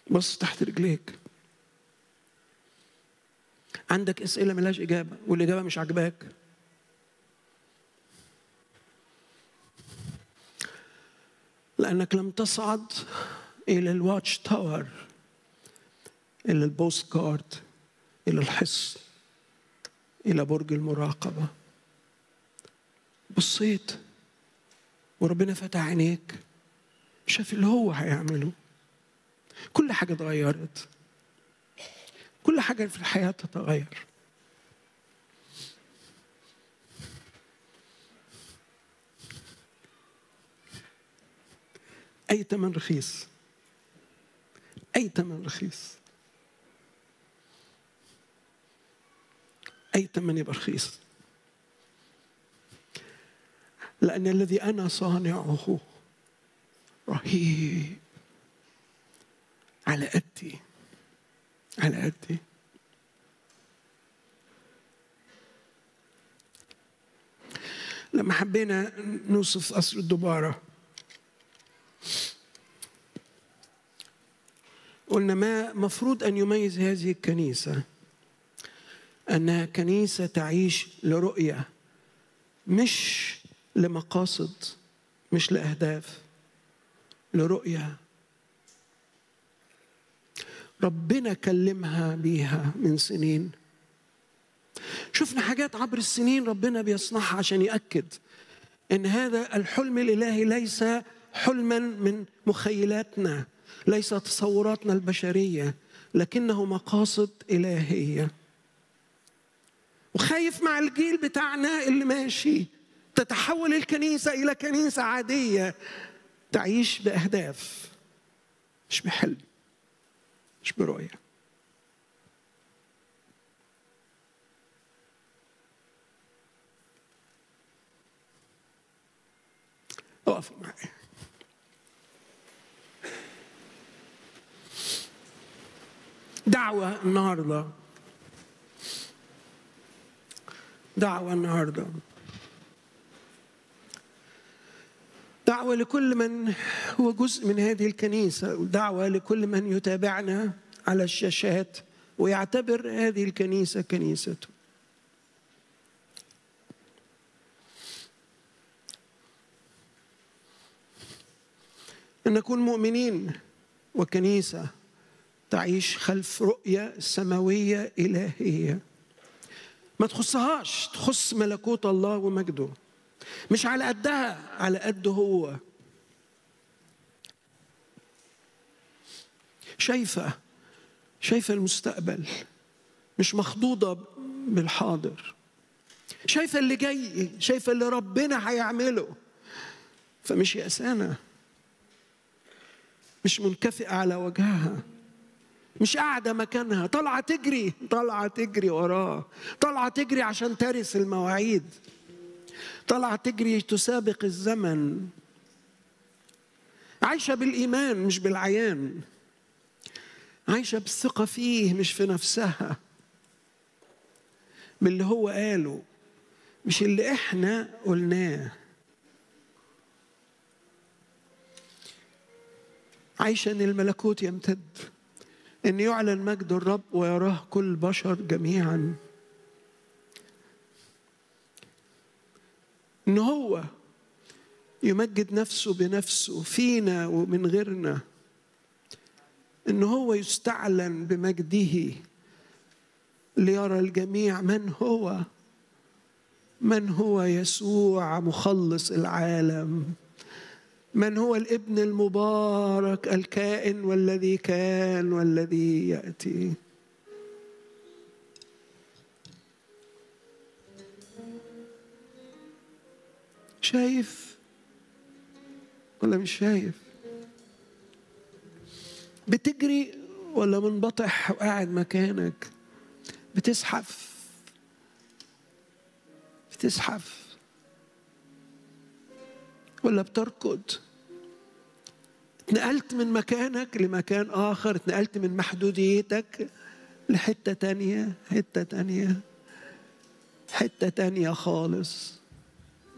بص تحت رجليك عندك اسئله ملهاش اجابه والاجابه مش عاجباك لانك لم تصعد الى الواتش تاور الى البوست كارد الى الحصن الى برج المراقبه بصيت وربنا فتح عينيك شاف اللي هو هيعمله كل حاجه اتغيرت كل حاجه في الحياه تتغير اي ثمن رخيص اي ثمن رخيص اي ثمن يبقى رخيص لان الذي انا صانعه رهيب على قدي على قدي لما حبينا نوصف قصر الدبارة قلنا ما مفروض أن يميز هذه الكنيسة أنها كنيسة تعيش لرؤية مش لمقاصد مش لأهداف لرؤية ربنا كلمها بيها من سنين شفنا حاجات عبر السنين ربنا بيصنعها عشان يأكد ان هذا الحلم الالهي ليس حلما من مخيلاتنا ليس تصوراتنا البشريه لكنه مقاصد الهيه وخايف مع الجيل بتاعنا اللي ماشي تتحول الكنيسه الى كنيسه عاديه تعيش باهداف مش بحلم مش برؤيه اقفوا معايا دعوة النهاردة دعوة النهاردة دعوة لكل من هو جزء من هذه الكنيسة ودعوة لكل من يتابعنا على الشاشات ويعتبر هذه الكنيسة كنيسته أن نكون مؤمنين وكنيسة تعيش خلف رؤية سماوية إلهية ما تخصهاش تخص ملكوت الله ومجده مش على قدها على قد هو شايفة شايفة المستقبل مش مخضوضة بالحاضر شايفة اللي جاي شايفة اللي ربنا هيعمله فمش يأسانة مش منكفئة على وجهها مش قاعدة مكانها طالعة تجري طالعة تجري وراه طالعة تجري عشان ترث المواعيد طالعة تجري تسابق الزمن عايشة بالإيمان مش بالعيان عايشة بالثقة فيه مش في نفسها باللي هو قاله مش اللي احنا قلناه عايشة ان الملكوت يمتد ان يعلن مجد الرب ويراه كل البشر جميعا ان هو يمجد نفسه بنفسه فينا ومن غيرنا ان هو يستعلن بمجده ليرى الجميع من هو من هو يسوع مخلص العالم من هو الابن المبارك الكائن والذي كان والذي ياتي شايف ولا مش شايف بتجري ولا منبطح وقاعد مكانك بتزحف بتزحف ولا بتركض اتنقلت من مكانك لمكان آخر اتنقلت من محدوديتك لحتة تانية حتة تانية حتة تانية خالص